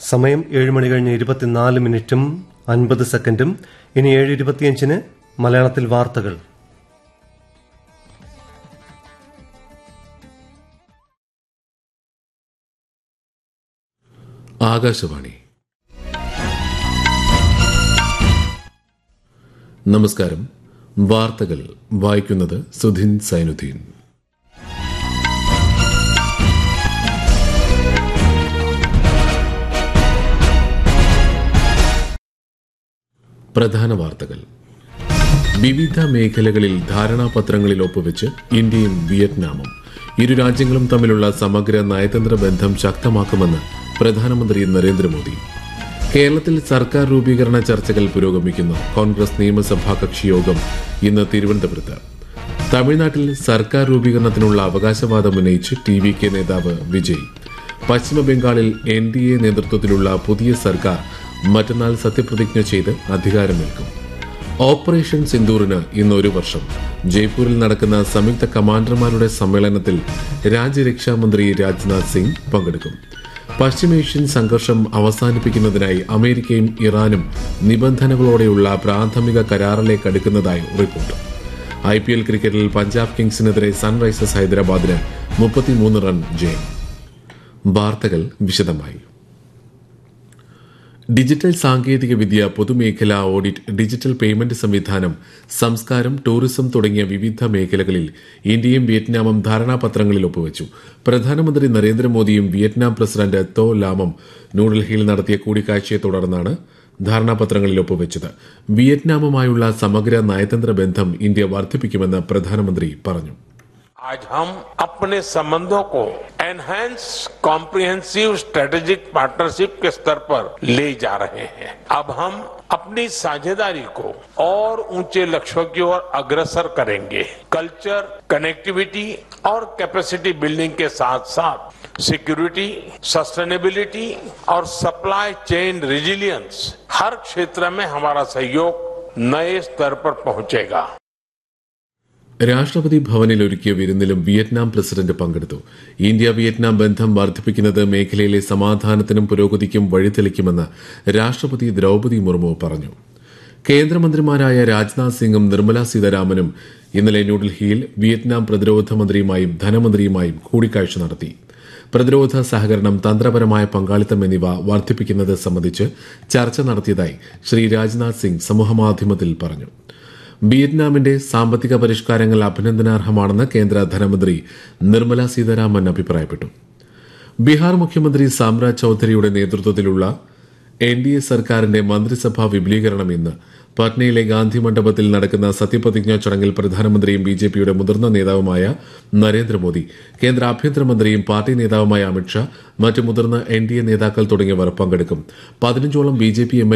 സമയം ഏഴ് മണി കഴിഞ്ഞ് ഇരുപത്തിനാല് മിനിറ്റും അൻപത് സെക്കൻഡും ഇനി ഏഴ് ഇരുപത്തിയഞ്ചിന് മലയാളത്തിൽ വാർത്തകൾ ആകാശവാണി നമസ്കാരം വാർത്തകൾ വായിക്കുന്നത് സുധിൻ സൈനുദ്ദീൻ പ്രധാന വാർത്തകൾ വിവിധ മേഖലകളിൽ ധാരണാപത്രങ്ങളിൽ ഒപ്പുവെച്ച് ഇന്ത്യയും വിയറ്റ്നാമും ഇരു രാജ്യങ്ങളും തമ്മിലുള്ള സമഗ്ര നയതന്ത്ര ബന്ധം ശക്തമാക്കുമെന്ന് പ്രധാനമന്ത്രി നരേന്ദ്രമോദി കേരളത്തിൽ സർക്കാർ രൂപീകരണ ചർച്ചകൾ പുരോഗമിക്കുന്നു കോൺഗ്രസ് നിയമസഭാ കക്ഷി യോഗം ഇന്ന് തിരുവനന്തപുരത്ത് തമിഴ്നാട്ടിൽ സർക്കാർ രൂപീകരണത്തിനുള്ള അവകാശവാദം ഉന്നയിച്ച് ടി വി കെ നേതാവ് വിജയ് പശ്ചിമബംഗാളിൽ എൻ ഡി എ നേതൃത്വത്തിലുള്ള പുതിയ സർക്കാർ മറ്റന്നാൾ സത്യപ്രതിജ്ഞ ചെയ്ത് അധികാരമേൽക്കും ഓപ്പറേഷൻ സിന്ദൂറിന് ഇന്ന് ഒരു വർഷം ജയ്പൂരിൽ നടക്കുന്ന സംയുക്ത കമാൻഡർമാരുടെ സമ്മേളനത്തിൽ രാജ്യരക്ഷാമന്ത്രി രാജ്നാഥ് സിംഗ് പങ്കെടുക്കും പശ്ചിമേഷ്യൻ സംഘർഷം അവസാനിപ്പിക്കുന്നതിനായി അമേരിക്കയും ഇറാനും നിബന്ധനകളോടെയുള്ള പ്രാഥമിക കരാറിലേക്ക് അടുക്കുന്നതായി റിപ്പോർട്ട് ഐ പി എൽ ക്രിക്കറ്റിൽ പഞ്ചാബ് കിങ്സിനെതിരെ സൺറൈസേഴ്സ് ഹൈദരാബാദിന് മുപ്പത്തിമൂന്ന് റൺ ജയം വാർത്തകൾ വിശദമായി ഡിജിറ്റൽ സാങ്കേതിക വിദ്യ പൊതുമേഖലാ ഓഡിറ്റ് ഡിജിറ്റൽ പേയ്മെന്റ് സംവിധാനം സംസ്കാരം ടൂറിസം തുടങ്ങിയ വിവിധ മേഖലകളിൽ ഇന്ത്യയും വിയറ്റ്നാമും ധാരണാപത്രങ്ങളിൽ ഒപ്പുവച്ചു പ്രധാനമന്ത്രി നരേന്ദ്രമോദിയും വിയറ്റ്നാം പ്രസിഡന്റ് തോ ലാമും ന്യൂഡൽഹിയിൽ നടത്തിയ കൂടിക്കാഴ്ചയെ തുടർന്നാണ് ധാരണാപത്രങ്ങളിൽ ഒപ്പുവെച്ചത് വിയറ്റ്നാമുമായുള്ള സമഗ്ര നയതന്ത്ര ബന്ധം ഇന്ത്യ വർദ്ധിപ്പിക്കുമെന്ന് പ്രധാനമന്ത്രി പറഞ്ഞു आज हम अपने संबंधों को एनहेंस कॉम्प्रिहेंसिव स्ट्रेटेजिक पार्टनरशिप के स्तर पर ले जा रहे हैं अब हम अपनी साझेदारी को और ऊंचे लक्ष्यों की ओर अग्रसर करेंगे कल्चर कनेक्टिविटी और कैपेसिटी बिल्डिंग के साथ साथ सिक्योरिटी सस्टेनेबिलिटी और सप्लाई चेन रिजिलियंस हर क्षेत्र में हमारा सहयोग नए स्तर पर पहुंचेगा രാഷ്ട്രപതി ഭവനിൽ ഒരുക്കിയ വിരുന്നിലും വിയറ്റ്നാം പ്രസിഡന്റ് പങ്കെടുത്തു ഇന്ത്യ വിയറ്റ്നാം ബന്ധം വർദ്ധിപ്പിക്കുന്നത് മേഖലയിലെ സമാധാനത്തിനും പുരോഗതിക്കും വഴിതെളിക്കുമെന്ന് രാഷ്ട്രപതി ദ്രൌപതി മുർമു പറഞ്ഞു കേന്ദ്രമന്ത്രിമാരായ രാജ്നാഥ് സിംഗും നിർമ്മല സീതാരാമനും ഇന്നലെ ന്യൂഡൽഹിയിൽ വിയറ്റ്നാം പ്രതിരോധ മന്ത്രിയുമായും ധനമന്ത്രിയുമായും കൂടിക്കാഴ്ച നടത്തി പ്രതിരോധ സഹകരണം തന്ത്രപരമായ പങ്കാളിത്തം എന്നിവ വർദ്ധിപ്പിക്കുന്നത് സംബന്ധിച്ച് ചർച്ച നടത്തിയതായി ശ്രീ രാജ്നാഥ് സിംഗ് സമൂഹമാധ്യമത്തിൽ പറഞ്ഞു വിയറ്റ്നാമിന്റെ സാമ്പത്തിക പരിഷ്കാരങ്ങൾ അഭിനന്ദനാർഹമാണെന്ന് കേന്ദ്ര ധനമന്ത്രി നിർമ്മല സീതാരാമൻ അഭിപ്രായപ്പെട്ടു ബീഹാർ മുഖ്യമന്ത്രി സാമ്രാജ് ചൌധരിയുടെ നേതൃത്വത്തിലുള്ള എൻ ഡി എ സർക്കാരിന്റെ മന്ത്രിസഭാ വിപുലീകരണം ഇന്ന് പട്നയിലെ ഗാന്ധി മണ്ഡപത്തിൽ നടക്കുന്ന സത്യപ്രതിജ്ഞാ ചടങ്ങിൽ പ്രധാനമന്ത്രിയും ബി ജെ പിയുടെ മുതിർന്ന നേതാവുമായ നരേന്ദ്രമോദി കേന്ദ്ര ആഭ്യന്തരമന്ത്രിയും പാർട്ടി നേതാവുമായ അമിത്ഷാ മറ്റ് മുതിർന്ന എൻ ഡി എ നേതാക്കൾ തുടങ്ങിയവർ പങ്കെടുക്കും പതിനഞ്ചോളം ബി ജെ പി എം